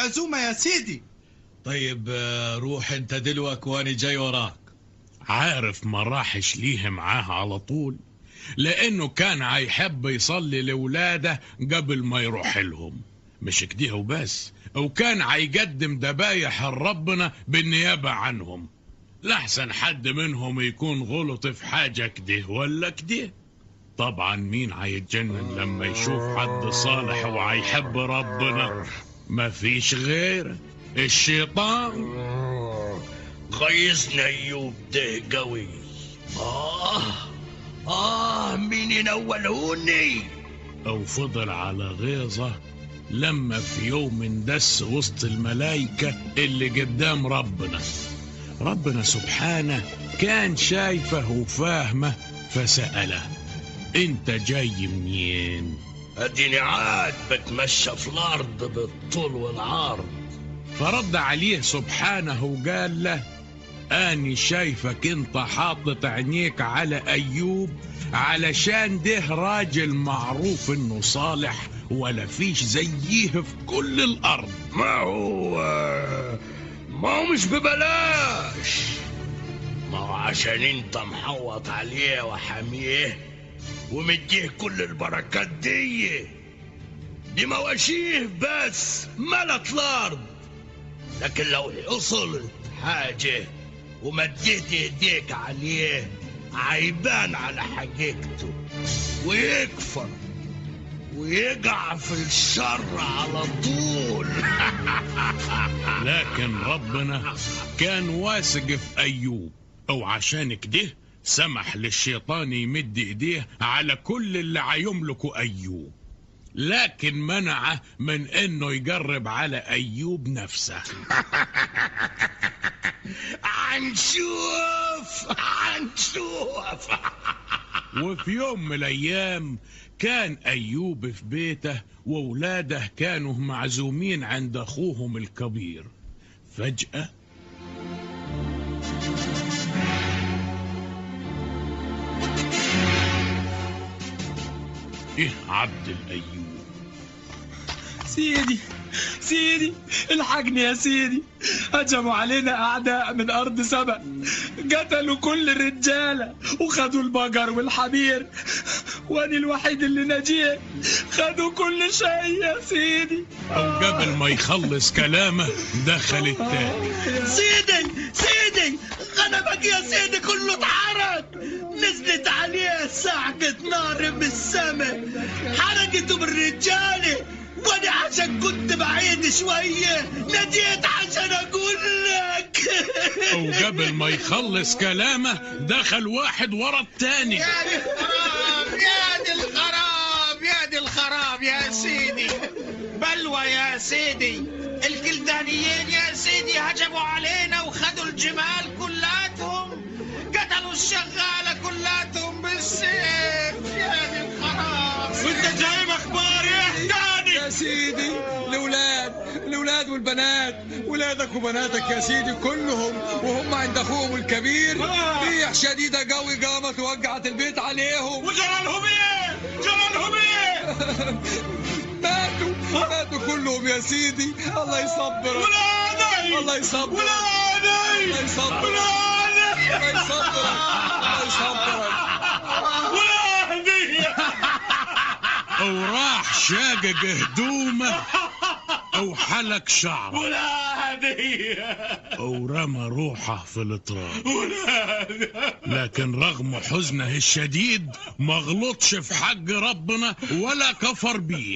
العزومة يا سيدي طيب آه، روح انت دلوك وانا جاي وراك عارف ما راحش ليه معاه على طول لانه كان هيحب يصلي لاولاده قبل ما يروح لهم مش كده وبس وكان هيقدم ذبايح لربنا بالنيابه عنهم لحسن حد منهم يكون غلط في حاجه كده ولا كده طبعا مين هيتجنن لما يشوف حد صالح وهيحب ربنا مفيش غيره الشيطان خيسنا ايوب ده قوي اه اه مين ينولهوني أو فضل على غيظة لما في يوم اندس وسط الملايكة اللي قدام ربنا ربنا سبحانه كان شايفه وفاهمه فسأله انت جاي منين اديني عاد بتمشى في الارض بالطول والعرض فرد عليه سبحانه وقال له أني شايفك انت حاطط عينيك على أيوب علشان ده راجل معروف انه صالح ولا فيش زيه في كل الأرض ما هو ما هو مش ببلاش ما هو عشان انت محوط عليه وحاميه ومديه كل البركات دي دي مواشيه بس ملت الارض لكن لو حصلت حاجة ومديت ايديك عليه عيبان على حقيقته ويكفر ويقع في الشر على طول لكن ربنا كان واثق في أيوب أو عشان كده سمح للشيطان يمد ايديه على كل اللي هيملكه أيوب لكن منعه من انه يقرب على ايوب نفسه عنشوف عنشوف وفي يوم من الايام كان ايوب في بيته واولاده كانوا معزومين عند اخوهم الكبير فجاه ايه عبد الايوب سيدي سيدي الحقني يا سيدي هجموا علينا أعداء من أرض سبأ قتلوا كل الرجالة وخدوا البقر والحمير وأنا الوحيد اللي نجيه خدوا كل شيء يا سيدي او قبل ما يخلص كلامه دخل التاني سيدي سيدي غنمك يا سيدي كله اتحرق نزلت عليه ساعقة نار من السماء حرقته بالرجالة وانا عشان كنت بعيد شوية نجيت عشان اقول لك او قبل ما يخلص كلامه دخل واحد ورا التاني يا دي الخراب يا دي الخراب يا دي الخراب يا سيدي بلوى يا سيدي الكلدانيين يا سيدي هجموا علينا وخدوا الجمال كلاتهم قتلوا الشغالة كلاتهم بالسيف يا دي الخراب وانت جايب اخبار ايه تاني يا سيدي الاولاد الاولاد والبنات ولادك وبناتك يا سيدي كلهم وهم عند اخوهم الكبير ريح شديده قوي قامت ووقعت البيت عليهم وجرالهم ايه جرالهم ايه ماتوا ماتوا كلهم يا سيدي الله يصبرك ولادي الله يصبرك ولادي الله يصبرك ولادي الله يصبرك الله يصبرك ولادي او راح شاقق هدومه او حلق شعره ولادي او رمى روحه في التراب ولادي لكن رغم حزنه الشديد ما غلطش في حق ربنا ولا كفر بيه